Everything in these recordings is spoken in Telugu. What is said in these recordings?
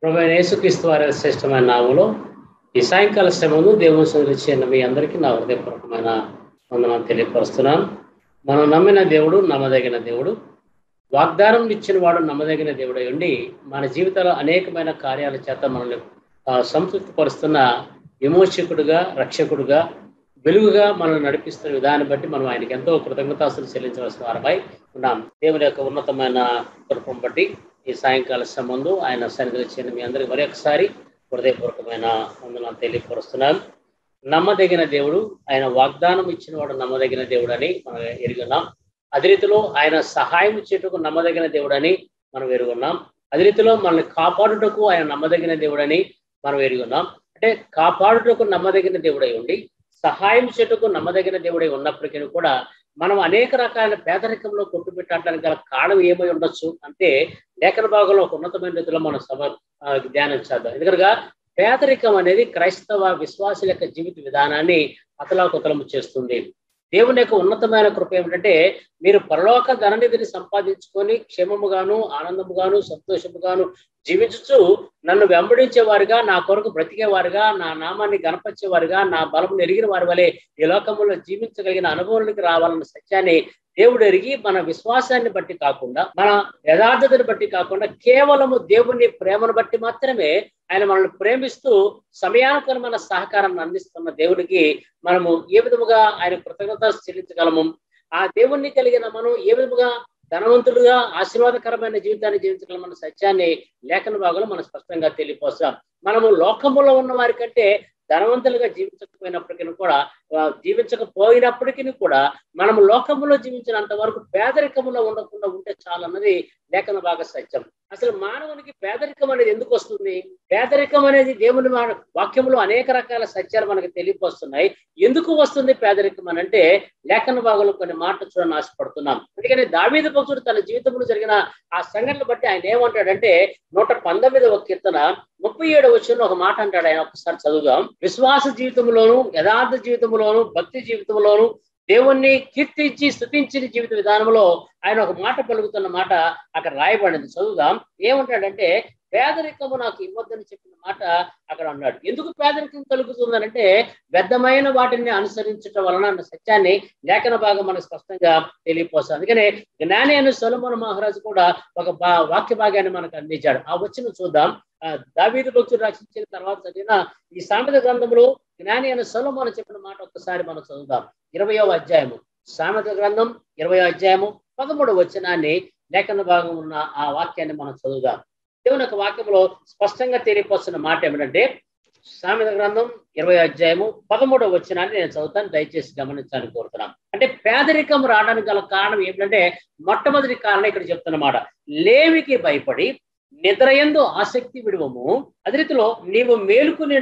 ప్రభు యేసుక్రీస్తు వారి శ్రేష్టమైన నామంలో ఈ సాయంకాల శ్రమను దేవుని సందర్శించిన మీ అందరికీ నా హృదయపూర్వకమైన వందనాలు తెలియపరుస్తున్నాను మనం నమ్మిన దేవుడు నమ్మదగిన దేవుడు వాగ్దానం ఇచ్చిన వాడు నమ్మదగిన దేవుడై ఉండి మన జీవితంలో అనేకమైన కార్యాల చేత మనల్ని ఆ, సంతృప్తిపరుస్తున్న విమోచకుడుగా రక్షకుడుగా వెలుగుగా మనల్ని నడిపిస్తున్న విధాన్ని బట్టి మనం ఆయనకి ఎంతో కృతజ్ఞతాస్తులు చెల్లించవలసిన వారమై ఉన్నాం దేవుని యొక్క ఉన్నతమైన కృపం బట్టి ఈ సాయంకాల సంబంధు ఆయన సన్నిధిలో చేరిన మీ అందరికి మరి ఒకసారి హృదయపూర్వకమైన వందనాలు తెలియపరుస్తున్నాను నమ్మదగిన దేవుడు ఆయన వాగ్దానం ఇచ్చిన వాడు నమ్మదగిన దేవుడు అని మనం ఎరుగున్నాం అదే రీతిలో ఆయన సహాయం చేటుకు నమ్మదగిన దేవుడని మనం ఎరుగున్నాం అదే రీతిలో మనల్ని కాపాడుటకు ఆయన నమ్మదగిన దేవుడని మనం ఎరుగున్నాం అంటే కాపాడుటకు నమ్మదగిన దేవుడై ఉండి సహాయం చేటుకు నమ్మదగిన దేవుడై ఉన్నప్పటికీ కూడా మనం అనేక రకాల పేదరికంలో కొట్టుపెట్టడానికి గల కారణం ఏమై ఉండొచ్చు అంటే లేఖన భాగంలో ఒక ఉన్నతమైన రీతిలో మనం సమ ఆ, ధ్యానం చేద్దాం ఎందుకనగా పేదరికం అనేది క్రైస్తవ విశ్వాసుల యొక్క జీవిత విధానాన్ని అతలాకుతలము చేస్తుంది దేవుని యొక్క ఉన్నతమైన కృప ఏమిటంటే మీరు పరలోక ధననిధిని సంపాదించుకొని క్షేమముగాను ఆనందముగాను సంతోషముగాను జీవించుచు నన్ను వెంబడించే వారుగా నా కొరకు బ్రతికే వారుగా నా నామాన్ని గణపరిచే వారుగా నా బలమును ఎరిగిన వారి వలె ఈ లోకంలో జీవించగలిగిన అనుభవానికి రావాలన్న సత్యాన్ని దేవుడు ఎరిగి మన విశ్వాసాన్ని బట్టి కాకుండా మన యథార్థతను బట్టి కాకుండా కేవలము దేవుని ప్రేమను బట్టి మాత్రమే ఆయన మనల్ని ప్రేమిస్తూ సమయానుకరమైన సహకారాన్ని అందిస్తున్న దేవునికి మనము ఏ విధముగా ఆయన కృతజ్ఞత చెల్లించగలము ఆ దేవుణ్ణి కలిగిన మనం ఏ విధముగా ధనవంతులుగా ఆశీర్వాదకరమైన జీవితాన్ని జీవించగలమన్న సత్యాన్ని లేఖన భాగంలో మనం స్పష్టంగా తెలియపోస్తాం మనము లోకములో ఉన్న వారి కంటే ధనవంతులుగా జీవించకపోయినప్పటికీ కూడా ఆ, జీవించకపోయినప్పటికీ కూడా మనము లోకములో జీవించినంత వరకు పేదరికములో ఉండకుండా ఉంటే చాలు అన్నది లేఖన భాగ సత్యం అసలు మానవునికి పేదరికం అనేది ఎందుకు వస్తుంది పేదరికం అనేది దేవుని మన- వాక్యంలో అనేక రకాల సత్యాలు మనకి తెలియపోస్తున్నాయి ఎందుకు వస్తుంది పేదరికం అని అంటే లేఖన భాగంలో కొన్ని మాటలు చూడని ఆశపడుతున్నాం అందుకని దావీదు భక్తుడు తన జీవితంలో జరిగిన ఆ సంఘటనలు బట్టి ఆయన ఏమంటాడంటే నూట పంతొమ్మిదవ కీర్తన ముప్పై ఏడు వచ్చిన ఒక మాట అంటాడు ఆయన ఒకసారి చదువుదాం విశ్వాస జీవితంలోను యథార్థ జీవితంలోను భక్తి జీవితంలోను దేవుణ్ణి కీర్తించి స్థుతించిన జీవిత విధానంలో ఆయన ఒక మాట పలుకుతున్న మాట అక్కడ రాయబడింది చదువుదాం ఏమంటాడంటే పేదరికము నాకు ఇవ్వద్దని చెప్పిన మాట అక్కడ అన్నాడు ఎందుకు పేదరికం కలుగుతుందనంటే వ్యర్థమైన వాటిని అనుసరించటం వలన అన్న సత్యాన్ని లేఖన భాగం మనకు స్పష్టంగా తెలియపోతుంది అందుకనే జ్ఞాని అయిన సొలమోన మహారాజు కూడా ఒక బా- వాక్య భాగాన్ని మనకు అందించాడు ఆ వచ్చిన చూద్దాం ఆ దావీదు భక్తుడు రక్షించిన తర్వాత చదివిన ఈ సామెత గ్రంథంలో జ్ఞాని అయిన సొలమోన చెప్పిన మాట ఒక్కసారి మనం చదువుదాం ఇరవయో అధ్యాయము సామెత గ్రంథం ఇరవయో అధ్యాయము పదమూడు వచనాన్ని లేఖన భాగం ఉన్న ఆ వాక్యాన్ని మనం చదువుదాం దేవుని యొక్క వాక్యంలో స్పష్టంగా తెలియపోతున్న మాట ఏమిటంటే సామెత గ్రంథం ఇరవై అధ్యాయము పదమూడవ వచనాన్ని నేను చదువుతాను దయచేసి గమనించాలని కోరుతున్నాను అంటే పేదరికం రావడానికి గల కారణం ఏమిటంటే మొట్టమొదటి కారణం ఇక్కడ చెప్తున్నమాట లేమికి భయపడి నిద్రయందు ఆసక్తి విడువము అదే రీతిలో నీవు మేలుకుని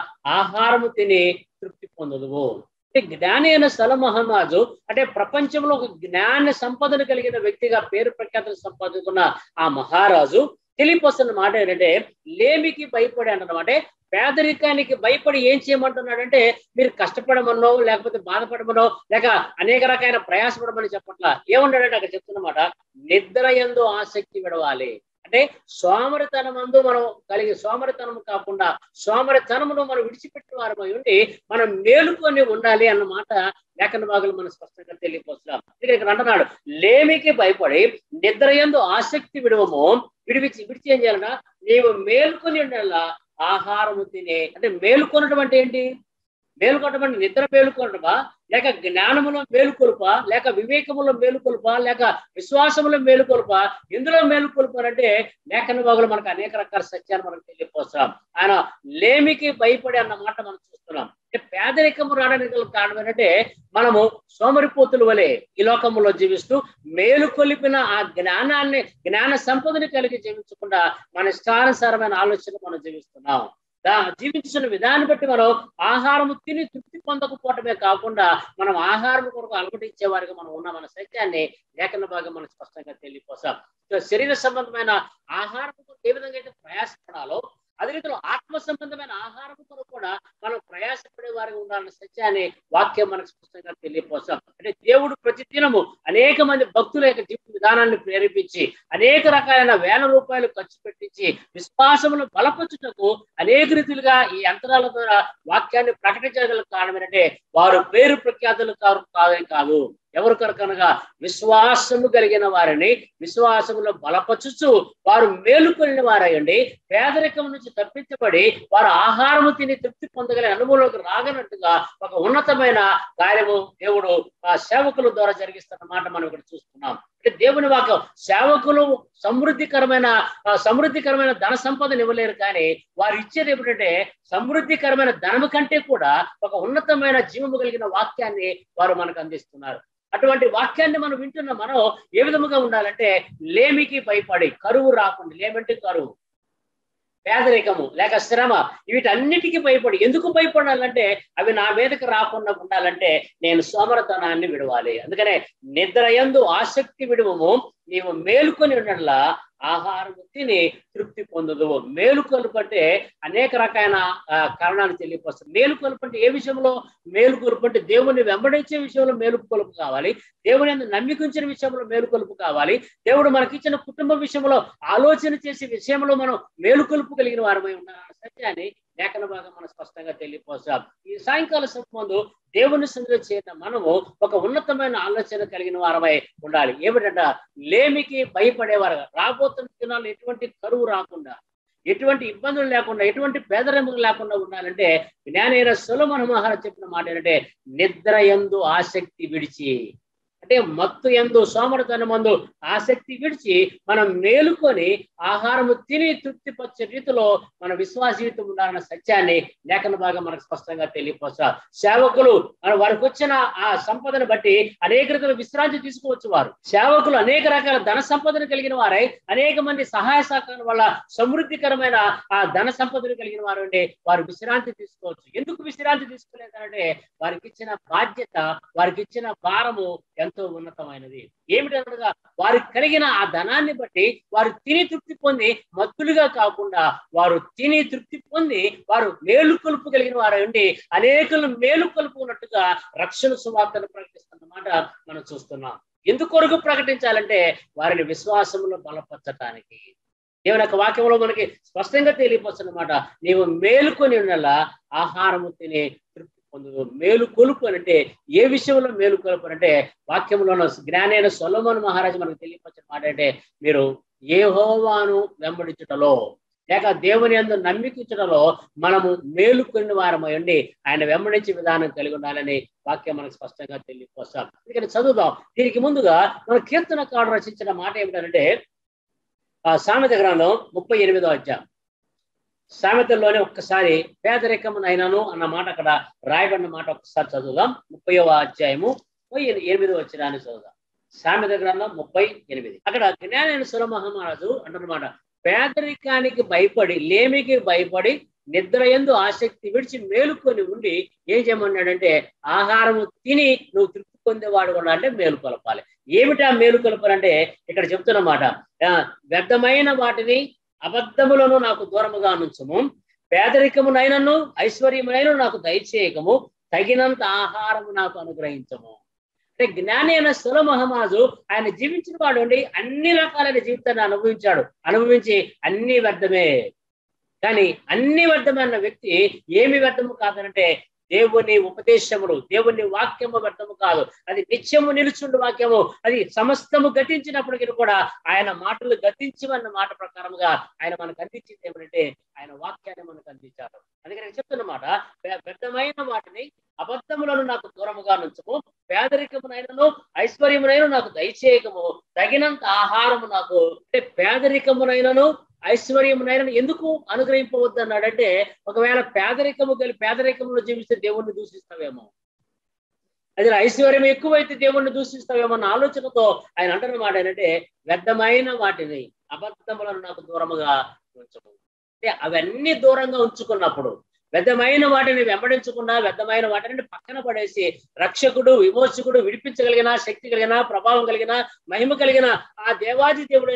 ఆహారము తిని తృప్తి పొందదువు అంటే జ్ఞాని అయిన సలమహమాజు అంటే ప్రపంచంలో ఒక జ్ఞాన సంపదను కలిగిన వ్యక్తిగా పేరు ప్రఖ్యాతలు సంపాదించుకున్న ఆ మహారాజు తెలియపోస్తున్న మాట ఏంటంటే లేమికి భయపడి అంటున్నాం పేదరికానికి భయపడి ఏం చేయమంటున్నాడంటే మీరు కష్టపడమనో లేకపోతే బాధపడమనో లేక అనేక రకాల ప్రయాసపడమని చెప్పట్లా ఏమన్నాడంటే అక్కడ చెప్తున్నమాట నిద్ర ఎందు ఆసక్తి విడవాలి అంటే సోమరితనమందు మనం కలిగి సోమరితనం కాకుండా సోమరితనమును మనం విడిచిపెట్టిన వారమై ఉండి మనం మేలుకొని ఉండాలి అన్న మాట లేఖన భాగంలో మనం స్పష్టంగా తెలియపోతున్నాం ఇక్కడ ఇక్కడ అంటున్నాడు లేమికి భయపడి నిద్ర ఎందు ఆసక్తి విడవము విడివిచి విడిచి ఏం చేయాలన్నా నీవు మేలుకొని ఉండాలా ఆహారము తినే అంటే మేలుకొనడం అంటే ఏంటి మేలుకొనడం అంటే నిద్ర మేలుకొనడమా లేక జ్ఞానములో మేలుకొలుపా లేక వివేకములో మేలుకొలుపా లేక విశ్వాసములో మేలుకొలుపా ఎందులో మేలుకొలుపారంటే లేఖన భాగంలో మనకు అనేక రకాల సత్యాలు మనకు తెలియపోస్తాం ఆయన లేమికి భయపడి అన్న మాట మనం చూస్తున్నాం అంటే పేదరికము రావడానికి గల కారణం ఏంటంటే మనము సోమరిపోతుల వలె ఈ లోకములో జీవిస్తూ మేలు కొలిపిన ఆ జ్ఞానాన్ని జ్ఞాన సంపదని కలిగి జీవించకుండా మన ఇష్టానుసారమైన ఆలోచన మనం జీవిస్తున్నాం దా జీవించిన విధాన్ని బట్టి మనం ఆహారము తిని తృప్తి పొందకపోవటమే కాకుండా మనం ఆహారం కొరకు అలవటించే వారికి మనం ఉన్న మన సత్యాన్ని లేఖన భాగం మనం స్పష్టంగా తెలియపోసాం శరీర సంబంధమైన ఆహారం కొరకు ఏ విధంగా అయితే ప్రయాసపడాలో అదే రీతిలో ఆత్మ సంబంధమైన ఆహారం కొరకు కూడా మనం ప్రయాసపడే వారికి ఉండాలన్న సత్యాన్ని వాక్యం మనకు స్పష్టంగా తెలియపోసాం అంటే దేవుడు ప్రతి దినము అనేక మంది భక్తుల యొక్క జీవిత విధానాన్ని ప్రేరేపించి అనేక రకాలైన వేల రూపాయలు ఖర్చు పెట్టించి విశ్వాసమును బలపరచుటకు అనేక రీతిలుగా ఈ యంత్రాల ద్వారా వాక్యాన్ని ప్రకటించగల కారణం ఏంటంటే వారు పేరు ప్రఖ్యాతులు కాదు కాదే కాదు ఎవరు కనుక విశ్వాసము కలిగిన వారిని విశ్వాసములో బలపరచుచు వారు మేలుకొనిన వారయ్యండి పేదరికం నుంచి తప్పించబడి వారు ఆహారము తిని తృప్తి పొందగలిగిన అనుభవంలోకి రాగనట్టుగా ఒక ఉన్నతమైన కార్యము దేవుడు ఆ సేవకుల ద్వారా జరిగిస్తున్న మాట మనం ఇక్కడ చూస్తున్నాం అంటే దేవుని వాక్యం సేవకులు సమృద్ధికరమైన ఆ, సమృద్ధికరమైన ధన సంపదను ఇవ్వలేరు కానీ వారు ఇచ్చేది ఏమిటంటే సమృద్ధికరమైన ధనము కంటే కూడా ఒక ఉన్నతమైన జీవము కలిగిన వాక్యాన్ని వారు మనకు అందిస్తున్నారు అటువంటి వాక్యాన్ని మనం వింటున్న మనం ఏ విధముగా ఉండాలంటే లేమికి భయపడి కరువు రాకుండా లేమంటే కరువు పేదరికము లేక శ్రమ వీటన్నిటికీ భయపడి ఎందుకు భయపడాలంటే అవి నా మీదకి రాకుండా ఉండాలంటే నేను సోమరతనాన్ని విడవాలి అందుకనే నిద్ర యందు ఆసక్తి విడువము నీవు మేలుకొని ఉండలా ఆహారం తిని తృప్తి పొందదు మేలుకొలుపు అంటే అనేక రకాల ఆ, కారణాలు తెలియపరుస్తుంది మేలుకొలుపు అంటే ఏ విషయంలో మేలుకొలుపు అంటే దేవుని వెంబడించే విషయంలో మేలుకొలుపు కావాలి దేవుని యందు నమ్మికించిన విషయంలో మేలుకొలుపు కావాలి దేవుడు మనకిచ్చిన కుటుంబ విషయంలో ఆలోచన చేసే విషయంలో మనం మేలుకొలుపు కలిగిన వారమై ఉన్నారన్న సత్యాన్ని లేఖన భాగం మనం స్పష్టంగా తెలియపోసాం ఈ సాయంకాల సంబంధు దేవుని సందులో చేరిన మనము ఒక ఉన్నతమైన ఆలోచన కలిగిన వారమై ఉండాలి ఏమిటంట లేమికి భయపడేవారు రాబోతున్న దినాల్లో ఎటువంటి కరువు రాకుండా ఎటువంటి ఇబ్బందులు లేకుండా ఎటువంటి పేదరికం లేకుండా ఉండాలంటే జ్ఞానైన సులమన మహారాజ్ చెప్పిన మాట ఏంటంటే నిద్ర ఎందు ఆసక్తి విడిచి అంటే మత్తు ఎందు సోమరతనమందు ఆసక్తి విడిచి మనం మేలుకొని ఆహారము తిని తృప్తిపరిచే రీతిలో మన విశ్వాస జీవితం ఉండాలన్న సత్యాన్ని లేఖన భాగం మనకు స్పష్టంగా తెలియపోసా సేవకులు మన వారికి వచ్చిన ఆ సంపదను బట్టి అనేక రకాల విశ్రాంతి తీసుకోవచ్చు వారు సేవకులు అనేక రకాల ధన సంపదను కలిగిన వారై అనేక మంది సహాయ సహకారం వల్ల సమృద్ధికరమైన ఆ ధన సంపదను కలిగిన వారు అంటే వారు విశ్రాంతి తీసుకోవచ్చు ఎందుకు విశ్రాంతి తీసుకోలేదంటే వారికి ఇచ్చిన బాధ్యత వారికి ఇచ్చిన భారము ఎంతో ఉన్నతమైనది ఏమిటనగా వారికి కలిగిన ఆ ధనాన్ని బట్టి వారు తిని తృప్తి పొంది మత్తులుగా కాకుండా వారు తిని తృప్తి పొంది వారు మేలు కొలుపు కలిగిన వారు ఉండి అనేకులు మేలు కొలుపు ఉన్నట్టుగా రక్షణ సువార్తను ప్రకటిస్తున్నమాట మనం చూస్తున్నాం ఎందుకొరకు ప్రకటించాలంటే వారిని విశ్వాసంలో బలపరచటానికి దేవుని యొక్క వాక్యంలో మనకి స్పష్టంగా తెలియపరుస్తున్నమాట నీవు మేలుకొని ఉన్నలా ఆహారము తిని తృప్తి పొందు మేలు కొలుపు అని అంటే ఏ విషయంలో మేలు కొలుపు అని అంటే వాక్యంలో జ్ఞానైన సొలమన్ మహారాజు మనకు తెలియపరిచిన మాట అంటే మీరు ఏ హోవాను వెంబడించుటలో లేక దేవుని అందు నమ్మికించడంలో మనము మేలుకొని వారమై ఉండి ఆయన వెంబడించే విధానం కలిగి ఉండాలని వాక్యం మనకు స్పష్టంగా తెలియపోస్తాం ఇక్కడ చదువుదాం దీనికి ముందుగా మన కీర్తనకాడు రచించిన మాట ఏమిటంటే ఆ సామెత గ్రంథం ముప్పై ఎనిమిదో అధ్యాయం సామెతల్లోనే ఒక్కసారి పేదరికమునైనాను అన్న మాట అక్కడ రాయబడిన మాట ఒక్కసారి చదువుదాం ముప్పైవ అధ్యాయము ముప్పై ఎనిమిదో వచ్చినాన్ని చదువుదాం సామెత గ్రంథం ముప్పై ఎనిమిది అక్కడ జ్ఞానైన సురమహారాజు అంటున్నమాట పేదరికానికి భయపడి లేమికి భయపడి నిద్ర ఎందు ఆసక్తి విడిచి మేలుకొని ఉండి ఏం చేయమన్నాడంటే ఆహారము తిని నువ్వు తృప్తి పొందేవాడు కూడా అంటే మేలు కొలపాలి ఏమిటా మేలు కొలపాలంటే ఇక్కడ చెప్తున్నమాట ఆ, వ్యర్థమైన వాటిని అబద్ధములను నాకు దూరముగా నుంచము పేదరికమునైనను ఐశ్వర్యమునైన నాకు దయచేయకము తగినంత ఆహారము నాకు అనుగ్రహించము అంటే జ్ఞాని అయిన సుల మహమాజు ఆయన జీవించిన వాడు అండి అన్ని రకాలైన జీవితాన్ని అనుభవించాడు అనుభవించి అన్ని వ్యర్థమే కానీ అన్ని వ్యర్థమైన వ్యక్తి ఏమి వ్యర్థము కాదనంటే దేవుని ఉపదేశములు దేవుని వాక్యము వ్యర్థము కాదు అది నిత్యము నిలుచుండు వాక్యము అది సమస్తము గతించినప్పటికీ కూడా ఆయన మాటలు గతించమన్న మాట ప్రకారముగా ఆయన మనకు అందించింది ఏమంటే ఆయన వాక్యాన్ని మనకు అందించారు అందుకని నేను చెప్తున్నమాట వ్య- వ్యర్థమైన వాటిని అబద్ధములను నాకు దూరముగా నుంచము పేదరికమునైనను ఐశ్వర్యమునైన నాకు దయచేయకము తగినంత ఆహారము నాకు అంటే పేదరికమునైనను ఐశ్వర్యమునైనా ఎందుకు అనుగ్రహింపవద్దు అన్నాడంటే ఒకవేళ పేదరికము గలి పేదరికంలో జీవిస్తే దేవుణ్ణి దూషిస్తావేమో అది ఐశ్వర్యం ఎక్కువైతే దేవుణ్ణి దూషిస్తావేమో అన్న ఆలోచనతో ఆయన అంటున్న మాట ఏంటంటే వ్యర్థమైన వాటిని అబద్ధములను నాకు దూరముగా ఉంచము అంటే అవన్నీ దూరంగా ఉంచుకున్నప్పుడు వ్యర్థమైన వాటిని వెంబడించకుండా వ్యర్థమైన వాటిని పక్కన పడేసి రక్షకుడు విమోచకుడు విడిపించగలిగిన శక్తి కలిగిన ప్రభావం కలిగిన మహిమ కలిగిన ఆ దేవాది దేవుడైన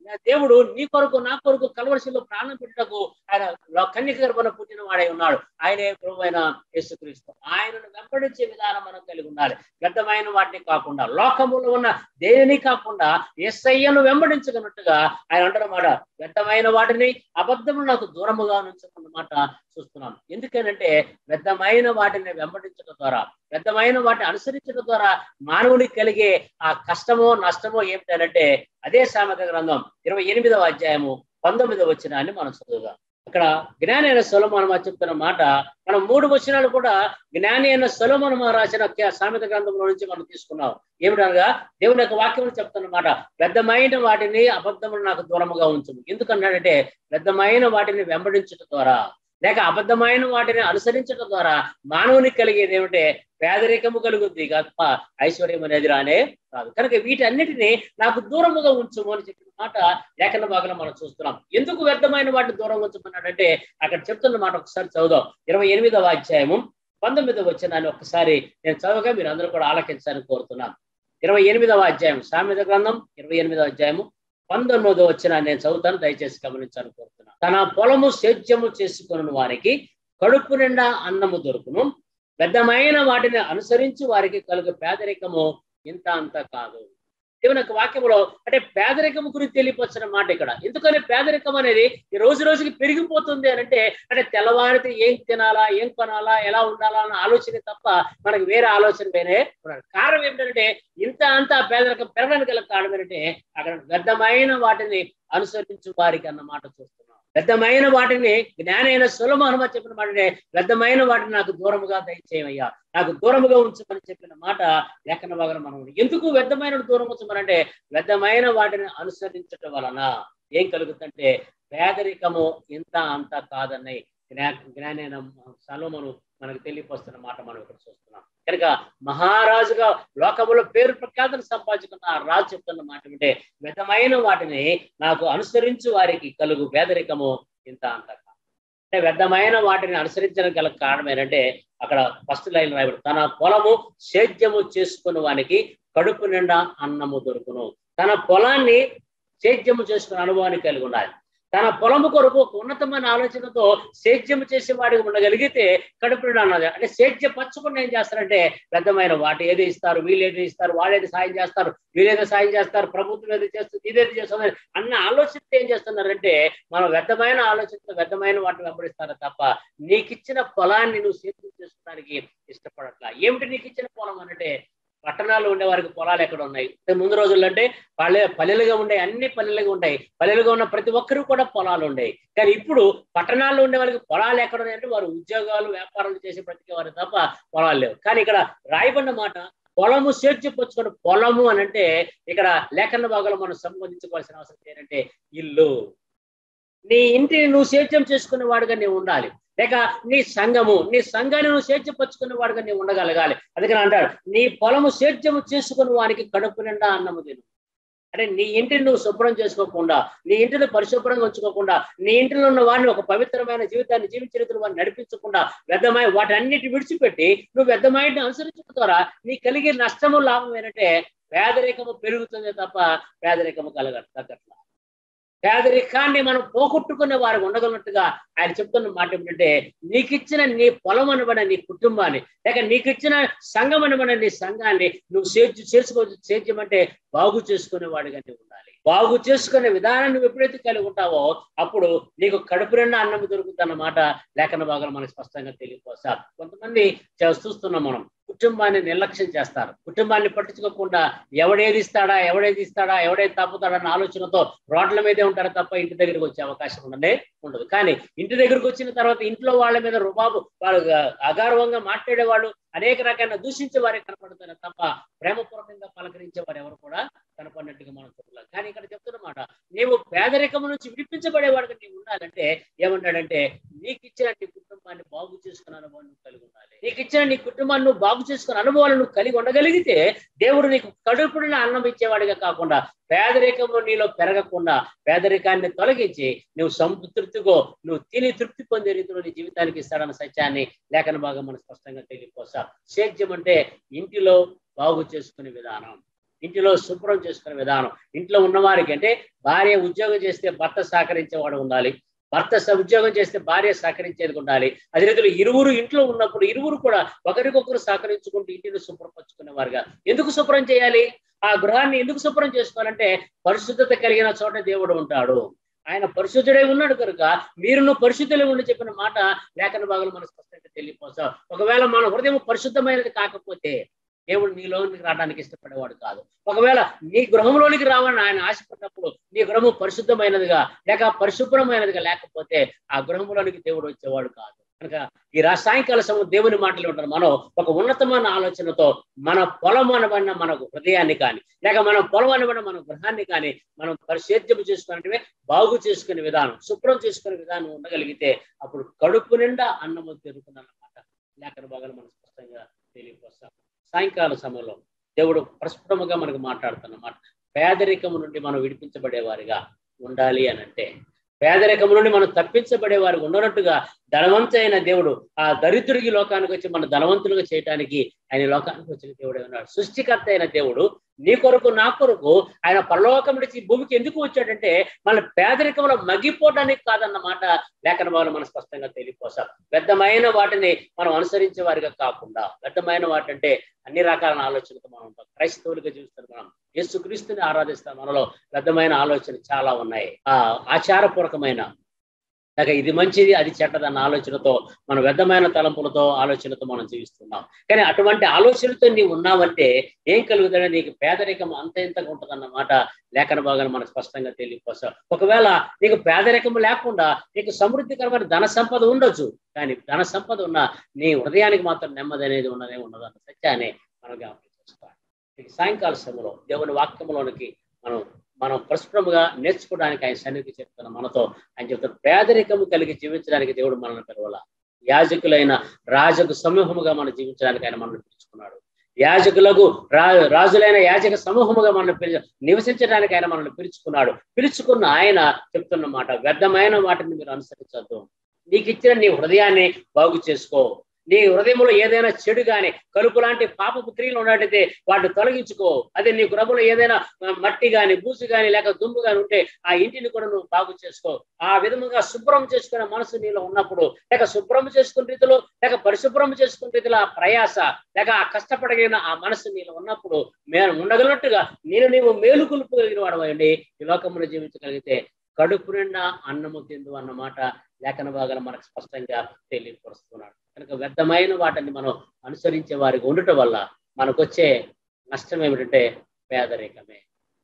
నా దేవుడు నీ కొరకు నా కొరకు కలవరిశిలో ప్రాణం పెట్టుటకు ఆయన లో- కన్యక గర్భన పుట్టిన వాడై ఉన్నాడు ఆయనే ప్రభు అయిన యేసుక్రీస్తు ఆయనను వెంబడించే విధానం మనం కలిగి ఉండాలి వ్యర్థమైన వాటిని కాకుండా లోకములో ఉన్న దేనిని కాకుండా ఎస్ఐను వెంబడించగనట్టుగా ఆయన అంటున్నమాట వ్యర్థమైన వాటిని అబద్ధములు నాకు దూరముగా నుంచుకున్నమాట చూస్తున్నాం ఎందుకనంటే వ్యర్థమైన వాటిని వెంబడించడం ద్వారా వ్యర్థమైన వాటిని అనుసరించడం ద్వారా మానవునికి కలిగే ఆ కష్టమో నష్టమో ఏమిటంటే అదే సామెత గ్రంథం ఇరవై ఎనిమిదవ అధ్యాయము పంతొమ్మిదవ వచ్చినాన్ని మనం చదువుదాం అక్కడ జ్ఞాని అయిన సొలమోన్ చెప్తున్న మాట మనం మూడు వచనాలు కూడా జ్ఞాని అయిన సొలమోన్ రాసిన క- సామెత గ్రంథంలో నుంచి మనం తీసుకున్నాం ఏమిటనగా దేవుని యొక్క వాక్యం చెప్తున్న మాట పెద్దమైన వాటిని అబద్ధములు నాకు దూరముగా ఉంచు ఎందుకన్నాడంటే పెద్దమైన వాటిని వెంబడించడం ద్వారా లేక అబద్ధమైన వాటిని అనుసరించడం ద్వారా మానవునికి కలిగేది ఏమిటంటే పేదరికము కలుగుద్ది తప్ప ఐశ్వర్యం అనేది రానే కాదు కనుక వీటన్నిటిని నాకు దూరముగా ఉంచుము అని చెప్పిన మాట లేఖన భాగంలో మనం చూస్తున్నాం ఎందుకు వ్యర్థమైన వాటిని దూరం ఉంచమన్నాడంటే అక్కడ చెప్తున్న మాట ఒకసారి చదువుదాం ఇరవై ఎనిమిదవ అధ్యాయము పంతొమ్మిదవ వచ్చినాన్ని ఒకసారి నేను చదవగా మీరు అందరూ కూడా ఆలకించాలని కోరుతున్నాను ఇరవై ఎనిమిదవ అధ్యాయం సామెత గ్రంథం ఇరవై ఎనిమిదవ అధ్యాయము పంతొమ్మిదో వచ్చిన నేను చదువుతాను దయచేసి గమనించాలని కోరుతున్నాను తన పొలము సేద్యము చేసుకుని వారికి కడుపు నిండా అన్నము దొరుకును పెద్దమైన వాటిని అనుసరించి వారికి కలుగు పేదరికము ఇంత అంత కాదు దేవుని యొక్క వాక్యంలో అంటే పేదరికం గురించి తెలియపరిచిన మాట ఇక్కడ ఎందుకని పేదరికం అనేది ఈ రోజు రోజుకి పెరిగిపోతుంది అని అంటే అంటే తెల్లవారితే ఏం తినాలా ఏం కొనాలా ఎలా ఉండాలా అన్న ఆలోచన తప్ప మనకి వేరే ఆలోచన వేరే ఉండదు. కారణం ఏమిటంటే ఇంత అంత పేదరికం పెరగడానికి గల కారణం ఏంటంటే అక్కడ వ్యర్థమైన వాటిని అనుసరించు వారికి అన్న మాట చూస్తున్నాం వ్యర్థమైన వాటిని జ్ఞానైన సులభ హనుమ చెప్పిన మాటనే వ్యర్థమైన వాటిని నాకు దూరముగా దయచేయమయ్యా నాకు దూరముగా ఉంచమని చెప్పిన మాట లేఖన భాగం మనం ఎందుకు వ్యర్థమైన దూరం ఉంచమనంటే వ్యర్థమైన వాటిని అనుసరించటం వలన ఏం కలుగుతుందంటే పేదరికము ఇంత అంత కాదన్నై జ్ఞా జ్ఞానైన సలోమను మనకు తెలియపస్తున్న మాట మనం ఇక్కడ చూస్తున్నాం కనుక మహారాజుగా లోకములో పేరు ప్రఖ్యాతను సంపాదించుకున్న ఆ రాజు చెప్తున్న మాట అంటే వ్యర్థమైన వాటిని నాకు అనుసరించు వారికి కలుగు పేదరికము ఇంత అంత కాదు. అంటే వ్యర్థమైన వాటిని అనుసరించడానికి గల కారణం ఏంటంటే అక్కడ ఫస్ట్ లైన్ రాయబడి తన పొలము సేద్యము చేసుకున్న వానికి కడుపు నిండా అన్నము దొరుకును తన పొలాన్ని సేద్యము చేసుకునే అనుభవాన్ని కలిగి ఉండాలి తన పొలము కొరకు ఒక ఉన్నతమైన ఆలోచనతో సేద్యం చేసే వాడికి ఉండగలిగితే కడుపు నిండా అన్నది అంటే సేద్య పచ్చకుండా ఏం చేస్తారంటే పెద్దమైన వాటి ఏది ఇస్తారు వీళ్ళు ఏది ఇస్తారు వాళ్ళు ఏది సాయం చేస్తారు వీళ్ళేదో సాయం చేస్తారు ప్రభుత్వం ఏది చేస్తుంది ఇదేది చేస్తుంది అన్న ఆలోచనతో ఏం చేస్తున్నారంటే మనం వ్యర్థమైన ఆలోచనతో వ్యర్థమైన వాటిని వెంబడిస్తారు తప్ప నీకిచ్చిన పొలాన్ని నువ్వు సేద్యం చేసుకోవడానికి ఇష్టపడట్లా ఏమిటి నీకు ఇచ్చిన పొలం అంటే పట్టణాల్లో ఉండే వారికి పొలాలు ఎక్కడ ఉన్నాయి అంటే ముందు రోజుల్లో అంటే పల్లె పల్లెలుగా ఉండే అన్ని పల్లెలుగా ఉంటాయి పల్లెలుగా ఉన్న ప్రతి ఒక్కరు కూడా పొలాలు ఉండేవి కానీ ఇప్పుడు పట్టణాల్లో ఉండే వారికి పొలాలు ఎక్కడ ఉన్నాయంటే వారు ఉద్యోగాలు వ్యాపారాలు చేసి బ్రతికే వారు తప్ప పొలాలు లేవు కానీ ఇక్కడ రాయబడిన మాట పొలము చేర్చిపుచ్చుకొని పొలము అని అంటే ఇక్కడ లేఖన భాగంలో మనం సంబంధించుకోవాల్సిన అవసరం ఏంటంటే ఇల్లు నీ ఇంటిని నువ్వు సేద్యం చేసుకునే వాడుగా నీవు ఉండాలి లేక నీ సంఘము నీ సంఘాన్ని నువ్వు సేద్యపరుచుకునే వాడుగా నీవు ఉండగలగాలి అందుకని అంటాడు నీ పొలము సేద్యము చేసుకుని వానికి కడుపు నిండా అన్నము తిను అంటే నీ ఇంటిని నువ్వు శుభ్రం చేసుకోకుండా నీ ఇంటిని పరిశుభ్రంగా ఉంచుకోకుండా నీ ఇంటిలో ఉన్న వాడిని ఒక పవిత్రమైన జీవితాన్ని జీవించిన వాడిని నడిపించకుండా వ్యర్థమై వాటన్నిటి విడిచిపెట్టి నువ్వు వ్యర్థమైన అనుసరించడం ద్వారా నీ కలిగే నష్టము లాభం ఏంటంటే పేదరికము పెరుగుతుంది తప్ప పేదరికము కలగ తగ్గట్లా పేదరికాన్ని మనం పోగొట్టుకునే వారు ఉండగలట్టుగా ఆయన చెప్తున్న మాట ఏమిటంటే నీకిచ్చిన నీ పొలం అనబడిన నీ కుటుంబాన్ని లేక నీకిచ్చిన సంఘం అనబడిన నీ సంఘాన్ని నువ్వు సేద్యం చేసుకో సేద్యం అంటే బాగు చేసుకునే వాడిగా నువ్వు ఉండాలి బాగు చేసుకునే విధానం నువ్వు ఎప్పుడైతే కలిగి ఉంటావో అప్పుడు నీకు కడుపు నిండా అన్నం దొరుకుతుందన్నమాట లేఖన భాగాలు మనకు స్పష్టంగా తెలియపోసారు కొంతమంది చే- చూస్తున్నాం మనం కుటుంబాన్ని నిర్లక్ష్యం చేస్తారు కుటుంబాన్ని పట్టించుకోకుండా ఎవడేది ఇస్తాడా ఎవడేది ఇస్తాడా ఎవడేది తప్పుతాడా అన్న ఆలోచనతో రోడ్ల మీదే ఉంటారు తప్ప ఇంటి దగ్గరికి వచ్చే అవకాశం ఉండనే ఉండదు కానీ ఇంటి దగ్గరకు వచ్చిన తర్వాత ఇంట్లో వాళ్ళ మీద రుబాబు వాళ్ళు అగార్వంగా మాట్లాడే వాళ్ళు అనేక రకాల దూషించే వారే కనపడుతున్నారు తప్ప ప్రేమపూర్వకంగా పలకరించే వారు ఎవరు కూడా కనపడినట్టుగా మనం చూడలేదు కానీ ఇక్కడ చెప్తున్నమాట నీవు పేదరికం నుంచి విడిపించబడేవాడిగా నీవు ఉండాలంటే ఏమంటాడంటే నీకు ఇచ్చిన నీ కుటుంబాన్ని బాగు చేసుకున్న అనుభవం నువ్వు కలిగి ఉండాలి నీకు ఇచ్చిన నీ కుటుంబాన్ని నువ్వు బాగు చేసుకున్న అనుభవాలు నువ్వు కలిగి ఉండగలిగితే దేవుడు నీకు కడుపుడిన అన్నం ఇచ్చేవాడిగా కాకుండా పేదరికము నీలో పెరగకుండా పేదరికాన్ని తొలగించి నువ్వు సంతృప్తిగో నువ్వు తిని తృప్తి పొందే రీతిలో నీ జీవితానికి ఇస్తాడన్న సత్యాన్ని లేఖన భాగం మనం స్పష్టంగా తెలియపోసా సేద్యం అంటే ఇంటిలో బాగు చేసుకునే విధానం ఇంటిలో శుభ్రం చేసుకునే విధానం ఇంట్లో ఉన్నవారికి అంటే భార్య ఉద్యోగం చేస్తే భర్త సహకరించేవాడు ఉండాలి భర్త స- ఉద్యోగం చేస్తే భార్య సహకరించేది ఉండాలి అదే రీతిలో ఇరువురు ఇంట్లో ఉన్నప్పుడు ఇరువురు కూడా ఒకరికొకరు సహకరించుకుంటూ ఇంటిని శుభ్రపరచుకునేవారుగా ఎందుకు శుభ్రం చేయాలి ఆ గృహాన్ని ఎందుకు శుభ్రం చేసుకోవాలంటే పరిశుద్ధత కలిగిన చోట దేవుడు ఉంటాడు ఆయన పరిశుద్ధుడై ఉన్నాడు కనుక మీరును పరిశుద్ధులే ఉండి చెప్పిన మాట లేఖన భాగంలో మనకు స్పష్టంగా తెలియపోతాం ఒకవేళ మన హృదయం పరిశుద్ధమైనది కాకపోతే దేవుడు నీలోనికి రావడానికి ఇష్టపడేవాడు కాదు ఒకవేళ నీ గృహంలోనికి రావాలని ఆయన ఆశపడినప్పుడు నీ గృహము పరిశుద్ధమైనదిగా లేక పరిశుభ్రమైనదిగా లేకపోతే ఆ గృహంలోనికి దేవుడు వచ్చేవాడు కాదు కనుక ఈ రా సాయంకాల సమయం దేవుని మాటలు ఉంటారు మనం ఒక ఉన్నతమైన ఆలోచనతో మన పొలం అనబడిన మన హృదయాన్ని కానీ లేక మన పొలం అనబడిన మన గృహాన్ని కానీ మనం పరిశేద్యం చేసుకున్నట్టువే బాగు చేసుకునే విధానం శుభ్రం చేసుకునే విధానం ఉండగలిగితే అప్పుడు కడుపు నిండా అన్నము తిరుగుతుందన్నమాట లేఖన భాగాలు మనం స్పష్టంగా తెలియపోస్తాం సాయంకాల సమయంలో దేవుడు ప్రస్ఫుటముగా మనకు మాట్లాడుతున్నమాట పేదరికము నుండి మనం విడిపించబడేవారిగా ఉండాలి అని అంటే పేదరికము నుండి మనం తప్పించబడే వారు ఉండనట్టుగా ధనవంతైన దేవుడు ఆ దరిద్రుడికి లోకానికి వచ్చి మన ధనవంతులుగా చేయటానికి ఆయన లోకానికి వచ్చిన దేవుడే ఉన్నాడు సృష్టికర్త అయిన దేవుడు నీ కొరకు నా కొరకు ఆయన పరలోకం నుంచి ఈ భూమికి ఎందుకు వచ్చాడంటే మన పేదరికంలో మగ్గిపోవడానికి కాదన్నమాట లేఖన భాగంలో మనం స్పష్టంగా తెలియపోసాం వ్యర్థమైన వాటిని మనం అనుసరించే వారిగా కాకుండా వ్యర్థమైన వాటి అంటే అన్ని రకాల ఆలోచనతో మనం ఉంటాం క్రైస్తవులుగా జీవిస్తాం మనం యేసుక్రీస్తుని ఆరాధిస్తాం మనలో వ్యర్థమైన ఆలోచన చాలా ఉన్నాయి ఆ ఆచారపూర్వకమైన లేక ఇది మంచిది అది చెడ్డదన్న ఆలోచనతో మన వ్యర్థమైన తలంపులతో ఆలోచనతో మనం జీవిస్తున్నాం కానీ అటువంటి ఆలోచనతో నీవు ఉన్నావంటే ఏం కలుగుతుందంటే నీకు పేదరికం అంత ఇంతగా ఉంటుందన్నమాట లేఖన భాగాన్ని మనకు స్పష్టంగా తెలియపోసాం ఒకవేళ నీకు పేదరికం లేకుండా నీకు సమృద్ధికరమైన ధన సంపద ఉండొచ్చు కానీ ధన సంపద ఉన్న నీ హృదయానికి మాత్రం నెమ్మది అనేది ఉన్నదే ఉండదు అన్న సత్యాన్ని మనం జ్ఞాపకం చేసుకోవాలి ఇక సాయంకాల సమయంలో దేవుని వాక్యంలోనికి మనం మనం ప్రస్ఫుటముగా నేర్చుకోవడానికి ఆయన సన్నిధి చెప్తున్న మనతో ఆయన చెప్తారు పేదరికము కలిగి జీవించడానికి దేవుడు మనల్ని పిలవాల యాజకులైన రాజకు సమూహముగా మనం జీవించడానికి ఆయన మనల్ని పిలుచుకున్నాడు యాజకులకు రా రాజులైన యాజక సమూహముగా మనల్ని పిలి నివసించడానికి ఆయన మనల్ని పిలుచుకున్నాడు పిలుచుకున్న ఆయన చెప్తున్న మాట వ్యర్థమైన వాటిని మీరు అనుసరించద్దు నీకు ఇచ్చిన నీ హృదయాన్ని బాగు చేసుకో నీ హృదయంలో ఏదైనా చెడు గాని కలుపు లాంటి పాపపు క్రియలు ఉన్నట్టయితే వాటిని తొలగించుకో అదే నీ గృహంలో ఏదైనా ఆ, మట్టి గాని బూసు గాని లేక దుమ్ము గాని ఉంటే ఆ ఇంటిని కూడా నువ్వు బాగు చేసుకో ఆ విధముగా శుభ్రం చేసుకునే మనసు నీలో ఉన్నప్పుడు లేక శుభ్రం చేసుకునే రీతిలో లేక పరిశుభ్రం చేసుకునే రీతిలో ఆ ప్రయాస లేక ఆ కష్టపడగలిగిన ఆ మనసు నీలో ఉన్నప్పుడు మేము ఉండగలిగినట్టుగా నేను నీవు మేలు కొలుపుగలిగిన వాడవండి ఈ లోకమును జీవించగలిగితే కడుపు నిండా అన్నము తిందు అన్నమాట లేఖన భాగాలు మనకు స్పష్టంగా తెలియపరుస్తున్నాడు కనుక వ్యర్థమైన వాటిని మనం అనుసరించే వారికి ఉండటం వల్ల మనకు వచ్చే నష్టం ఏమిటంటే పేదరికమే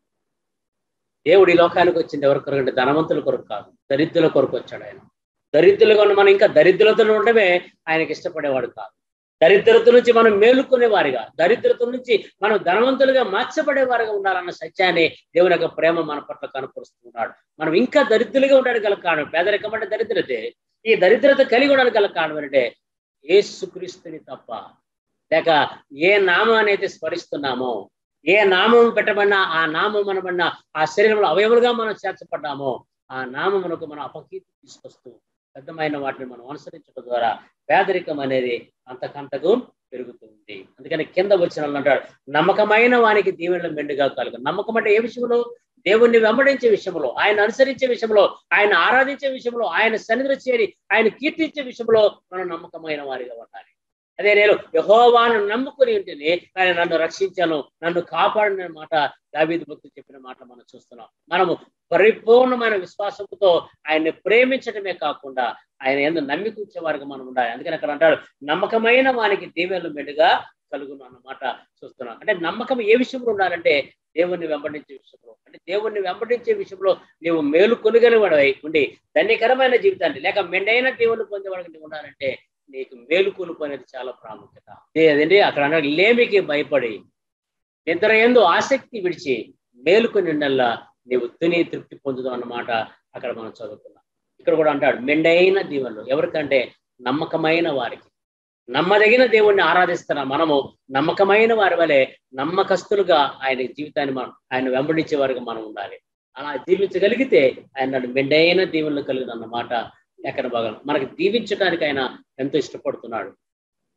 దేవుడు ఈ లోకానికి వచ్చింది ఎవరి కొరకు అంటే ధనవంతుల కొరకు కాదు దరిద్రుల కొరకు వచ్చాడు ఆయన దరిద్రులుగా ఉన్న మనం ఇంకా దరిద్రతలో ఉండడమే ఆయనకి ఇష్టపడేవాడు కాదు దరిద్రత నుంచి మనం మేలుకునే వారిగా దరిద్రత నుంచి మనం ధనవంతులుగా మార్చబడేవారుగా ఉండాలన్న సత్యాన్ని దేవుని యొక్క ప్రేమ మన పట్ల కనపరుస్తున్నాడు మనం ఇంకా దరిద్రులుగా ఉండడానికి గల కారణం పేదరికం అంటే దరిద్రతే ఈ దరిద్రత కలిగి ఉండడానికి గల కారణం అంటే ఏసుక్రీస్తుని తప్ప లేక ఏ నామాన్ని అయితే స్మరిస్తున్నామో ఏ నామం పెట్టబడినా ఆ నామం అనబడిన ఆ శరీరంలో అవయవులుగా మనం చేర్చబడ్డామో ఆ నామమునకు మనం అపకీర్తి తీసుకొస్తూ పెద్దమైన వాటిని మనం అనుసరించడం ద్వారా పేదరికం అనేది అంతకంతకు పెరుగుతుంది అందుకని కింద వచ్చిన వాళ్ళు అంటాడు నమ్మకమైన వానికి దీవెనలు మెండుగా కలుగు నమ్మకం అంటే ఏ విషయంలో దేవుణ్ణి వెంబడించే విషయంలో ఆయన అనుసరించే విషయంలో ఆయన ఆరాధించే విషయంలో ఆయన సన్నిధిలో చేరి ఆయన కీర్తించే విషయంలో మనం నమ్మకమైన వారిగా ఉండాలి అదే నేను యహోవాను నమ్ముకుని ఉంటేనే ఆయన నన్ను రక్షించాను నన్ను కాపాడిన మాట దావీదు భక్తులు చెప్పిన మాట మనం చూస్తున్నాం మనము పరిపూర్ణమైన విశ్వాసంతో ఆయన్ని ప్రేమించడమే కాకుండా ఆయన ఎందు నమ్మిక వారికి మనం ఉండాలి అందుకని అక్కడ అంటాడు నమ్మకమైన వానికి దీవెనలు మెడుగా కలుగును అన్నమాట చూస్తున్నాం అంటే నమ్మకం ఏ విషయంలో ఉండాలంటే దేవుణ్ణి వెంబడించే విషయంలో అంటే దేవుణ్ణి వెంబడించే విషయంలో నీవు మేలు కొనుగలివాడవై ఉండి ధన్యకరమైన జీవితాన్ని లేక మెండైన దేవుని పొందేవాడికి నీవు ఉండాలంటే నీకు మేలు కొనుపు అనేది చాలా ప్రాముఖ్యత అదేంటి అక్కడ అన్నాడు లేమికి భయపడి నిద్ర ఎందు ఆసక్తి విడిచి మేలుకొని నిండల్లా నీవు తిని తృప్తి పొందుదాం అన్నమాట అక్కడ మనం చదువుకున్నాం ఇక్కడ కూడా అంటాడు మెండైన దీవెనలు ఎవరికంటే నమ్మకమైన వారికి నమ్మదగిన దేవుణ్ణి ఆరాధిస్తున్న మనము నమ్మకమైన వారి వలె నమ్మకస్తులుగా ఆయన జీవితాన్ని మనం ఆయన వెంబడించే వారికి మనం ఉండాలి అలా జీవించగలిగితే ఆయన మెండైన దీవెనలు కలిగిన అన్నమాట ఎక్కడ భాగం మనకి దీవించడానికి ఆయన ఎంతో ఇష్టపడుతున్నాడు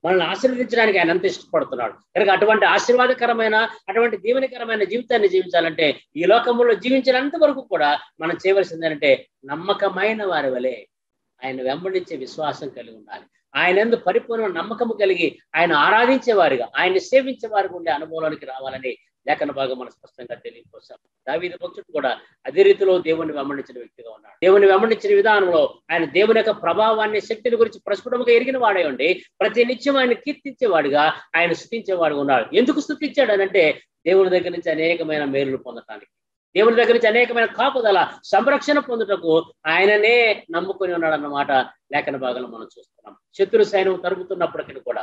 మనల్ని ఆశీర్వదించడానికి ఆయన ఎంత ఇష్టపడుతున్నాడు కనుక అటువంటి ఆశీర్వాదకరమైన అటువంటి దీవెనకరమైన జీవితాన్ని జీవించాలంటే ఈ లోకంలో జీవించినంత వరకు కూడా మనం చేయవలసింది ఏంటంటే నమ్మకమైన వారి వలె ఆయన వెంబడించే విశ్వాసం కలిగి ఉండాలి ఆయన ఎందు పరిపూర్ణ నమ్మకము కలిగి ఆయన ఆరాధించే వారిగా ఆయన్ని సేవించే వారికి ఉండే అనుభవంలోనికి రావాలని లేఖన భాగం మనం స్పష్టంగా తెలియకోసాం దావీద భక్తుడు కూడా అదే రీతిలో దేవుని వెంబడించిన వ్యక్తిగా ఉన్నాడు దేవుని వెంబడించిన విధానంలో ఆయన దేవుని యొక్క ప్రభావాన్ని శక్తిని గురించి ప్రస్ఫుటముగా ఎరిగిన వాడే ఉండి ప్రతి నిత్యం ఆయన కీర్తించేవాడిగా ఆయన స్థుతించేవాడుగా ఉన్నాడు ఎందుకు స్థుతించాడు అనంటే దేవుని దగ్గర నుంచి అనేకమైన మేలులు పొందటానికి దేవుని దగ్గర నుంచి అనేకమైన కాపుదల సంరక్షణ పొందుటకు ఆయననే నమ్ముకొని ఉన్నాడన్నమాట లేఖన భాగంలో మనం చూస్తున్నాం శత్రు సైన్యం తరుగుతున్నప్పటికీ కూడా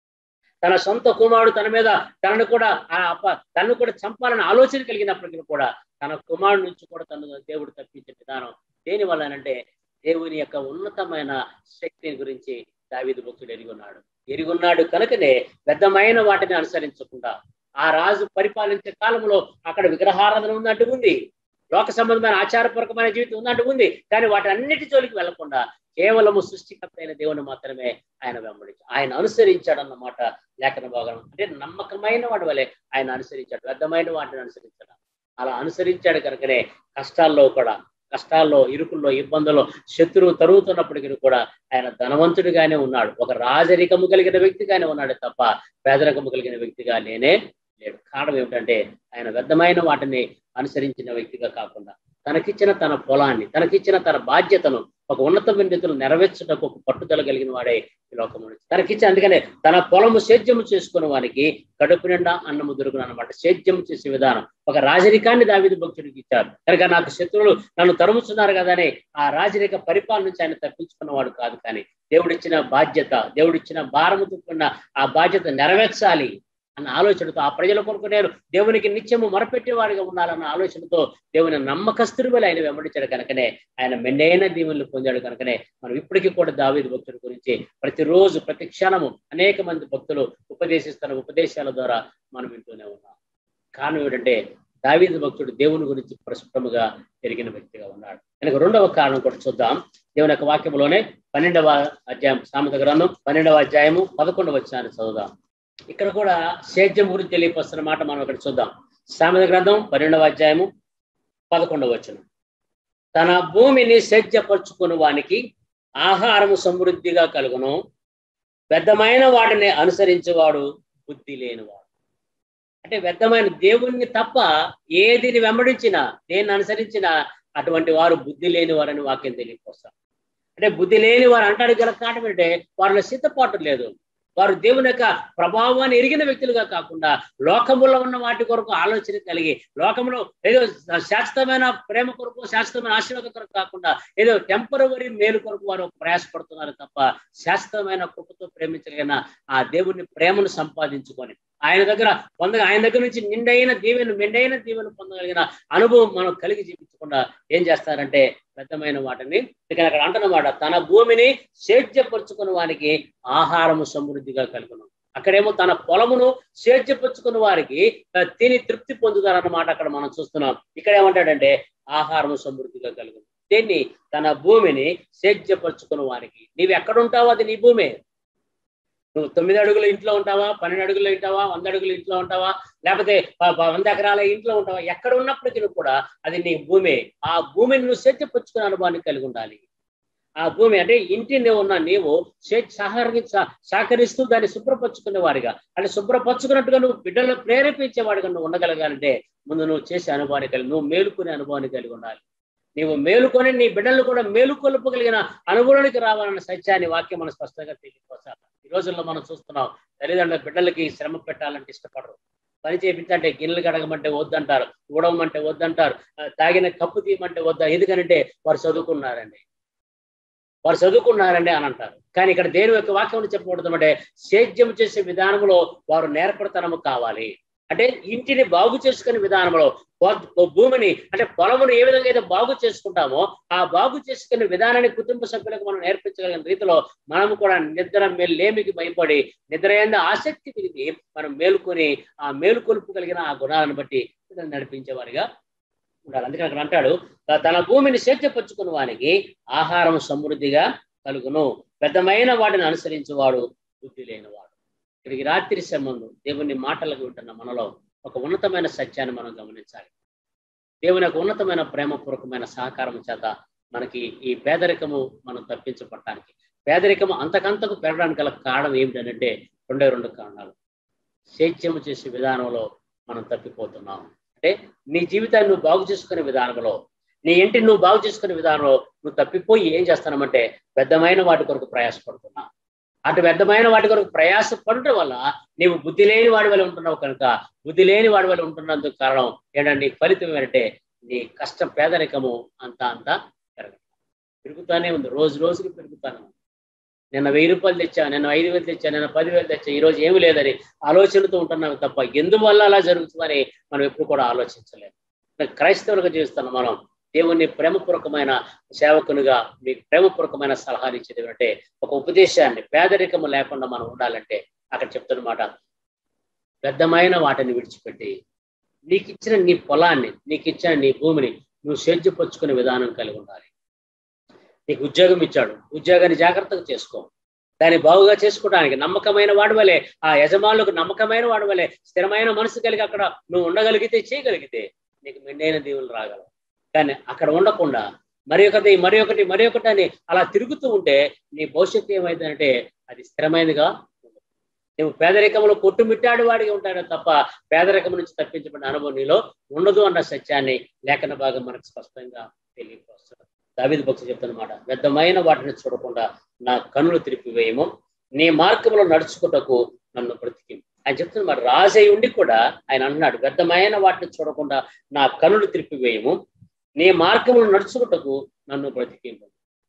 తన సొంత కుమారుడు తన మీద తనను కూడా ఆ అప్ప తనను కూడా చంపాలని ఆలోచన కలిగినప్పటికీ కూడా తన కుమారుడు నుంచి కూడా తను దేవుడు తప్పించే విధానం దేని వల్లనంటే దేవుని యొక్క ఉన్నతమైన శక్తిని గురించి దావీదు భక్తుడు ఎరిగొన్నాడు ఎరిగొన్నాడు కనుకనే పెద్దమైన వాటిని అనుసరించకుండా ఆ రాజు పరిపాలించే కాలంలో అక్కడ విగ్రహారాధన ఉందంటూ ఉంది లోక సంబంధమైన ఆచారపూర్వకమైన జీవితం ఉందంటూ ఉంది కానీ వాటి అన్నిటి జోలికి వెళ్లకుండా కేవలము సృష్టికర్త అయిన దేవుని మాత్రమే ఆయన వెంబడించి ఆయన అనుసరించాడు అన్నమాట లేఖన భాగం అంటే నమ్మకమైన వాడి వలె ఆయన అనుసరించాడు వ్యర్థమైన వాటిని అనుసరించాడు అలా అనుసరించాడు కనుకనే కష్టాల్లో కూడా కష్టాల్లో ఇరుకుల్లో ఇబ్బందుల్లో శత్రువు తరుగుతున్నప్పటికీ కూడా ఆయన ధనవంతుడిగానే ఉన్నాడు ఒక రాజరికము కలిగిన వ్యక్తిగానే ఉన్నాడు తప్ప పేదరికము కలిగిన వ్యక్తిగా లేనే లేడు కారణం ఏమిటంటే ఆయన వ్యర్థమైన వాటిని అనుసరించిన వ్యక్తిగా కాకుండా తనకిచ్చిన తన పొలాన్ని తనకిచ్చిన తన బాధ్యతను ఒక ఉన్నతమైన రీతిలో నెరవేర్చుటకు ఒక పట్టుదల కలిగిన వాడే ఈ లోకము తనకిచ్చి అందుకనే తన పొలము సేద్యము చేసుకున్న వానికి కడుపు నిండా అన్నము దొరుకును అనమాట సేద్యం చేసే విధానం ఒక రాజరికాన్ని దావిది భక్తుడికి ఇచ్చారు కనుక నాకు శత్రువులు నన్ను తరుముతున్నారు కదా అని ఆ రాజరిక పరిపాలన నుంచి ఆయన తప్పించుకున్నవాడు కాదు కానీ దేవుడిచ్చిన బాధ్యత దేవుడిచ్చిన భారము తుక్కున్న ఆ బాధ్యత నెరవేర్చాలి అన్న ఆలోచనతో ఆ ప్రజల కొరకు నేను దేవునికి నిత్యము మొరపెట్టేవాడిగా ఉండాలన్న ఆలోచనతో దేవుని నమ్మకస్తుడు వల్ల ఆయన వెంబడించాడు కనుకనే ఆయన మెండైన దీవులు పొందాడు కనుకనే మనం ఇప్పటికీ కూడా దావీదు భక్తుడి గురించి ప్రతిరోజు ప్రతి క్షణము అనేక మంది భక్తులు ఉపదేశిస్తున్న ఉపదేశాల ద్వారా మనం వింటూనే ఉన్నాం కారణం ఏమిటంటే దావీదు భక్తుడు దేవుని గురించి ప్రస్ఫుటముగా పెరిగిన వ్యక్తిగా ఉన్నాడు కనుక రెండవ కారణం కూడా చూద్దాం దేవుని యొక్క వాక్యంలోనే పన్నెండవ అధ్యాయం సామెత గ్రంథం పన్నెండవ అధ్యాయము పదకొండవ వచ్చాన్ని చదువుదాం ఇక్కడ కూడా సేద్యం గురించి తెలియపస్తున్న మాట మనం ఇక్కడ చూద్దాం సామెత గ్రంథం పన్నెండవ అధ్యాయము పదకొండవ వచనం తన భూమిని సేద్యపరుచుకుని వానికి ఆహారము సమృద్ధిగా కలుగును వ్యర్థమైన వాటిని అనుసరించేవాడు బుద్ధి లేనివాడు అంటే వ్యర్థమైన దేవుణ్ణి తప్ప ఏదిని వెంబడించినా దేన్ని అనుసరించినా అటువంటి వారు బుద్ధి లేని వారని వాక్యం తెలియకొస్తారు అంటే బుద్ధి లేని వారు అంటాడు గల కారణం ఏంటంటే వారిలో సిద్ధపాటు లేదు వారు దేవుని యొక్క ప్రభావాన్ని ఎరిగిన వ్యక్తులుగా కాకుండా లోకములో ఉన్న వాటి కొరకు ఆలోచన కలిగి లోకంలో ఏదో శాశ్వతమైన ప్రేమ కొరకు శాశ్వతమైన ఆశీర్వాద కొరకు కాకుండా ఏదో టెంపరవరీ మేలు కొరకు వారు ప్రయాసపడుతున్నారు తప్ప శాశ్వతమైన కృపతో ప్రేమించగలిగిన ఆ దేవుని ప్రేమను సంపాదించుకొని ఆయన దగ్గర పొంద ఆయన దగ్గర నుంచి నిండైన దీవెను మెండైన దీవెను పొందగలిగిన అనుభవం మనం కలిగి జీవించకుండా ఏం చేస్తారంటే పెద్దమైన వాటిని ఇక్కడ అక్కడ అంటున్నమాట తన భూమిని సేద్యపరుచుకున్న వానికి ఆహారము సమృద్ధిగా కలుగును అక్కడేమో తన పొలమును సేద్యపరుచుకున్న వారికి తిని తృప్తి పొందుతారన్నమాట అక్కడ మనం చూస్తున్నాం ఇక్కడ ఏమంటాడంటే ఆహారము సమృద్ధిగా కలుగును దీన్ని తన భూమిని సేద్యపరుచుకున్న వారికి నీవు ఎక్కడుంటావో అది నీ భూమే నువ్వు తొమ్మిది అడుగుల ఇంట్లో ఉంటావా పన్నెండు అడుగుల ఉంటావా వంద అడుగుల ఇంట్లో ఉంటావా లేకపోతే వంద ఎకరాల ఇంట్లో ఉంటావా ఎక్కడ ఉన్నప్పటికీ కూడా అది నీ భూమి ఆ భూమిని నువ్వు సేద్యపరుచుకునే అనుభవాన్ని కలిగి ఉండాలి ఆ భూమి అంటే ఇంటిని ఉన్న నీవు సహకరి సహకరిస్తూ దాన్ని శుభ్రపరచుకునే వారిగా అంటే శుభ్రపరచుకున్నట్టుగా నువ్వు బిడ్డలను ప్రేరేపించే వాడిగా నువ్వు ఉండగలగాలంటే ముందు నువ్వు చేసే అనుభవాన్ని కలిగి నువ్వు మేలుకునే అనుభవాన్ని కలిగి ఉండాలి నీవు మేలుకొని నీ బిడ్డలు కూడా మేలుకొలుపగలిగిన అనుభవానికి రావాలన్న సత్యాన్ని వాక్యం మనం స్పష్టంగా తెలియకోసాలి ఈ రోజుల్లో మనం చూస్తున్నాం తల్లిదండ్రుల బిడ్డలకి శ్రమ పెట్టాలంటే ఇష్టపడరు పని చేయించంటే గిన్నెలు కడగమంటే వద్దంటారు ఊడవమంటే వద్దంటారు తాగిన కప్పు తీయమంటే వద్దా ఎందుకనంటే వారు చదువుకున్నారండి వారు చదువుకున్నారండి అని అంటారు కానీ ఇక్కడ దేని యొక్క వాక్యం చెప్పబడుతుందంటే సేద్యం చేసే విధానంలో వారు నేర్పడతనము కావాలి అంటే ఇంటిని బాగు చేసుకునే విధానంలో భూమిని అంటే పొలమును ఏ విధంగా అయితే బాగు చేసుకుంటామో ఆ బాగు చేసుకునే విధానాన్ని కుటుంబ సభ్యులకు మనం నేర్పించగలిగిన రీతిలో మనము కూడా నిద్ర లేమికి భయపడి నిద్ర ఏంద ఆసక్తి తిరిగి మనం మేలుకొని ఆ మేలుకొలుపు కలిగిన ఆ గుణాలను బట్టి నడిపించే వారిగా ఉండాలి అందుకని అక్కడ అంటాడు తన భూమిని సేద్యపరుచుకున్న వానికి ఆహారం సమృద్ధిగా కలుగును పెద్దమైన వాటిని అనుసరించేవాడు బుద్ధి లేనివాడు ఇక్కడికి రాత్రి సంబంధు దేవుని మాటలకు వింటున్న మనలో ఒక ఉన్నతమైన సత్యాన్ని మనం గమనించాలి దేవుని యొక్క ఉన్నతమైన ప్రేమపూర్వకమైన సహకారం చేత మనకి ఈ పేదరికము మనం తప్పించబడటానికి పేదరికము అంతకంతకు పెరగడానికి గల కారణం ఏమిటంటే రెండే రెండు కారణాలు సేద్యము చేసే విధానంలో మనం తప్పిపోతున్నాం అంటే నీ జీవితాన్ని నువ్వు బాగు చేసుకునే విధానంలో నీ ఇంటిని నువ్వు బాగు చేసుకునే విధానంలో నువ్వు తప్పిపోయి ఏం చేస్తానమంటే పెద్దమైన వాటి కొరకు ప్రయాసపడుతున్నా అటు వ్యర్థమైన వాటి కొరకు ప్రయాస పడటం వల్ల నీవు బుద్ధి లేని వాడి వల్ల ఉంటున్నావు కనుక బుద్ధి లేని వాడి వల్ల ఉంటున్నందుకు కారణం ఏంటంటే నీ ఫలితం ఏంటంటే నీ కష్టం పేదరికము అంతా అంతా పెరగడం పెరుగుతానే ఉంది రోజు రోజుకి పెరుగుతానే ఉంది నిన్న వెయ్యి రూపాయలు తెచ్చా నిన్న ఐదు వేలు తెచ్చా నిన్న పదివేలు తెచ్చా ఈ రోజు ఏమి లేదని ఆలోచనతో ఉంటున్నాం తప్ప ఎందువల్ల అలా జరుగుతుందని మనం ఎప్పుడు కూడా ఆలోచించలేము క్రైస్తవులుగా జీవిస్తున్నాం మనం దేవుని ప్రేమపూర్వకమైన సేవకునిగా మీకు ప్రేమపూర్వకమైన సలహాలు ఇచ్చేది అంటే ఒక ఉపదేశాన్ని పేదరికము లేకుండా మనం ఉండాలంటే అక్కడ చెప్తున్నమాట పెద్దమైన వాటిని విడిచిపెట్టి నీకు ఇచ్చిన నీ పొలాన్ని నీకు ఇచ్చిన నీ భూమిని నువ్వు సేద్యపరుచుకునే విధానం కలిగి ఉండాలి నీకు ఉద్యోగం ఇచ్చాడు ఉద్యోగాన్ని జాగ్రత్తగా చేసుకో దాన్ని బాగుగా చేసుకోవడానికి నమ్మకమైన వాడి వలె ఆ యజమానులకు నమ్మకమైన వాడి వలె స్థిరమైన మనసు కలిగి అక్కడ నువ్వు ఉండగలిగితే చేయగలిగితే నీకు మెండైన దీవులు రాగలవు కానీ అక్కడ ఉండకుండా మరి ఒకటి మరి ఒకటి మరి ఒకటి అని అలా తిరుగుతూ ఉంటే నీ భవిష్యత్తు ఏమైందంటే అది స్థిరమైనదిగా ఉండదు. నువ్వు పేదరికంలో కొట్టుమిట్టాడు వాడిగా ఉంటాడు తప్ప పేదరికం నుంచి తప్పించబడిన అనుభవం నీలో ఉండదు అన్న సత్యాన్ని లేఖన భాగం మనకు స్పష్టంగా తెలియపరుస్తుంది దావిది భక్తి చెప్తున్నమాట వ్యర్థమైన వాటిని చూడకుండా నా కన్నులు తిరిపివేయము నీ మార్గంలో నడుచుకుంటకు నన్ను బ్రతికి ఆయన చెప్తున్నమాట రాజై ఉండి కూడా ఆయన అన్నాడు వ్యర్థమైన వాటిని చూడకుండా నా కన్నులు తిరిపివేయము నీ మార్గములు నడుచుకుంటకు నన్ను బ్రతికింపు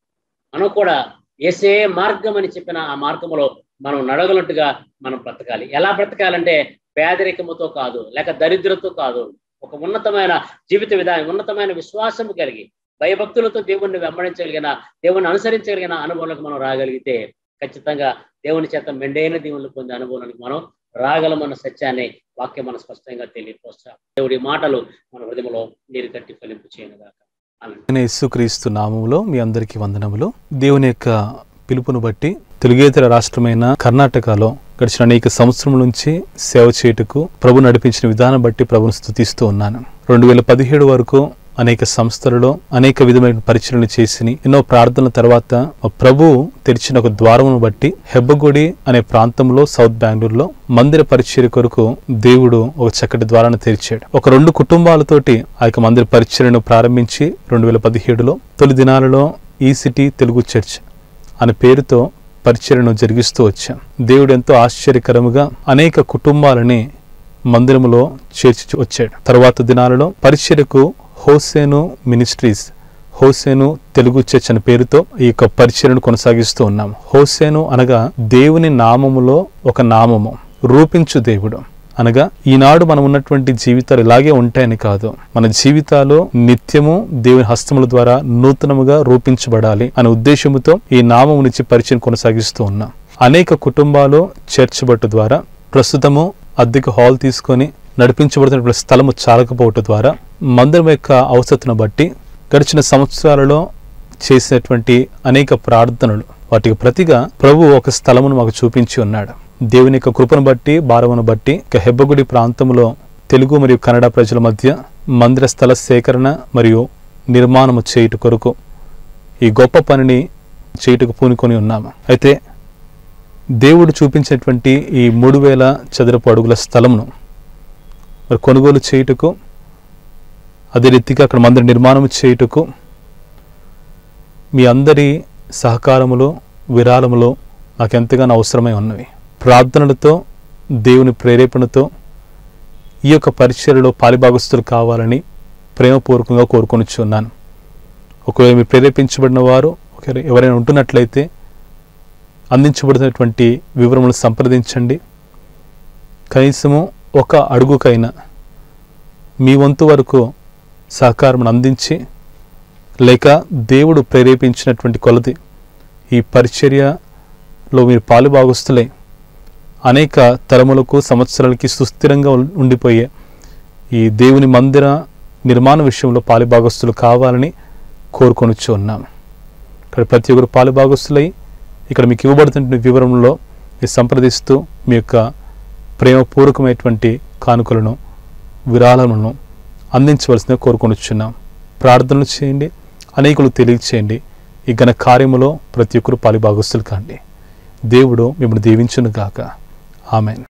మనం కూడా ఏసే మార్గం అని చెప్పిన ఆ మార్గంలో మనం నడగలట్టుగా మనం బ్రతకాలి ఎలా బ్రతకాలంటే పేదరికముతో కాదు లేక దరిద్రతో కాదు ఒక ఉన్నతమైన జీవిత విధానం ఉన్నతమైన విశ్వాసము కలిగి భయభక్తులతో దేవుణ్ణి వెంబడించగలిగిన దేవుణ్ణి అనుసరించగలిగిన అనుభవాలకు మనం రాగలిగితే ఖచ్చితంగా దేవుని చేత మెండైన దేవుళ్ళు పొందే అనుభవానికి మనం రాగలమన్న సత్యాన్ని వాక్యం మనం స్పష్టంగా తెలియపోస్తాం దేవుడి మాటలు మన హృదయంలో నీరు కట్టి ఫలింపు చేయను గాక ఆమె నేను యేసుక్రీస్తు నామములో మీ అందరికీ వందనములు దేవుని యొక్క పిలుపును బట్టి తెలుగేతర రాష్ట్రమైన కర్ణాటకలో గడిచిన అనేక సంవత్సరం నుంచి సేవ చేయుటకు ప్రభు నడిపించిన విధానం బట్టి ప్రభును స్థుతిస్తూ ఉన్నాను రెండు వేల పదిహేడు వరకు అనేక సంస్థలలో అనేక విధమైన పరిచయలు చేసి ఎన్నో ప్రార్థనల తర్వాత మా ప్రభు తెరిచిన ఒక ద్వారమును బట్టి హెబ్బగుడి అనే ప్రాంతంలో సౌత్ బెంగళూరులో మందిర పరిచర్య కొరకు దేవుడు ఒక చక్కటి ద్వారాన్ని తెరిచాడు ఒక రెండు కుటుంబాలతోటి ఆ యొక్క మందిర పరిచర్యను ప్రారంభించి రెండు వేల పదిహేడులో తొలి దినాలలో ఈ సిటీ తెలుగు చర్చ్ అనే పేరుతో పరిచర్యను జరిగిస్తూ వచ్చాం దేవుడు ఎంతో ఆశ్చర్యకరముగా అనేక కుటుంబాలని మందిరములో చేర్చి వచ్చాడు తర్వాత దినాలలో పరిచర్యకు హోసేను మినిస్ట్రీస్ హోసేను తెలుగు చర్చ్ అనే పేరుతో ఈ యొక్క పరిచర్యను కొనసాగిస్తూ ఉన్నాం హోసేను అనగా దేవుని నామములో ఒక నామము రూపించు దేవుడు అనగా ఈనాడు మనం ఉన్నటువంటి జీవితాలు ఇలాగే ఉంటాయని కాదు మన జీవితాలు నిత్యము దేవుని హస్తముల ద్వారా నూతనముగా రూపించబడాలి అనే ఉద్దేశముతో ఈ నామము నుంచి పరిచయం కొనసాగిస్తూ ఉన్నాం అనేక కుటుంబాలు చర్చ్ బట్టు ద్వారా ప్రస్తుతము అద్దెకు హాల్ తీసుకొని నడిపించబడుతున్నటువంటి స్థలము చాలకపోవటం ద్వారా మందిరం యొక్క అవసరతను బట్టి గడిచిన సంవత్సరాలలో చేసినటువంటి అనేక ప్రార్థనలు వాటికి ప్రతిగా ప్రభు ఒక స్థలమును మాకు చూపించి ఉన్నాడు దేవుని యొక్క కృపను బట్టి భారమును బట్టి ఇక హెబ్బగుడి ప్రాంతంలో తెలుగు మరియు కన్నడ ప్రజల మధ్య మందిర స్థల సేకరణ మరియు నిర్మాణము చేయుట కొరకు ఈ గొప్ప పనిని చేయుటకు పూనుకొని ఉన్నాము అయితే దేవుడు చూపించినటువంటి ఈ మూడు వేల చదరపు అడుగుల స్థలమును మరి కొనుగోలు చేయుటకు అదే రీతిగా అక్కడ మందిర నిర్మాణం చేయుటకు మీ అందరి సహకారములు విరాళములు నాకు ఎంతగానో అవసరమై ఉన్నవి ప్రార్థనలతో దేవుని ప్రేరేపణతో ఈ యొక్క పరిచర్యలో పాలిభాగస్తులు కావాలని ప్రేమపూర్వకంగా కోరుకొనిచున్నాను ఒకవేళ మీరు ప్రేరేపించబడిన వారు ఒకవేళ ఎవరైనా ఉంటున్నట్లయితే అందించబడినటువంటి వివరములు సంప్రదించండి కనీసము ఒక అడుగుకైనా మీ వంతు వరకు సహకారం అందించి లేక దేవుడు ప్రేరేపించినటువంటి కొలది ఈ పరిచర్యలో మీరు పాలుభాగస్తులై అనేక తరములకు సంవత్సరాలకి సుస్థిరంగా ఉం- ఉండిపోయే ఈ దేవుని మందిర నిర్మాణ విషయంలో పాలుభాగస్తులు కావాలని కోరుకొనిచ్చు ఉన్నాము ఇక్కడ ప్రతి ఒక్కరు పాలుభాగస్తులై ఇక్కడ మీకు ఇవ్వబడుతున్న వివరంలో మీరు సంప్రదిస్తూ మీ యొక్క ప్రేమపూర్వకమైనటువంటి కానుకలను విరాళములను అందించవలసిందిగా కోరుకొనిచున్నాం ప్రార్థనలు చేయండి అనేకులు తెలియచేయండి ఈ ఘన కార్యములో ప్రతి ఒక్కరు పాలిభాగస్తులు కాండి దేవుడు మిమ్మల్ని దీవించును గాక ఆమెన్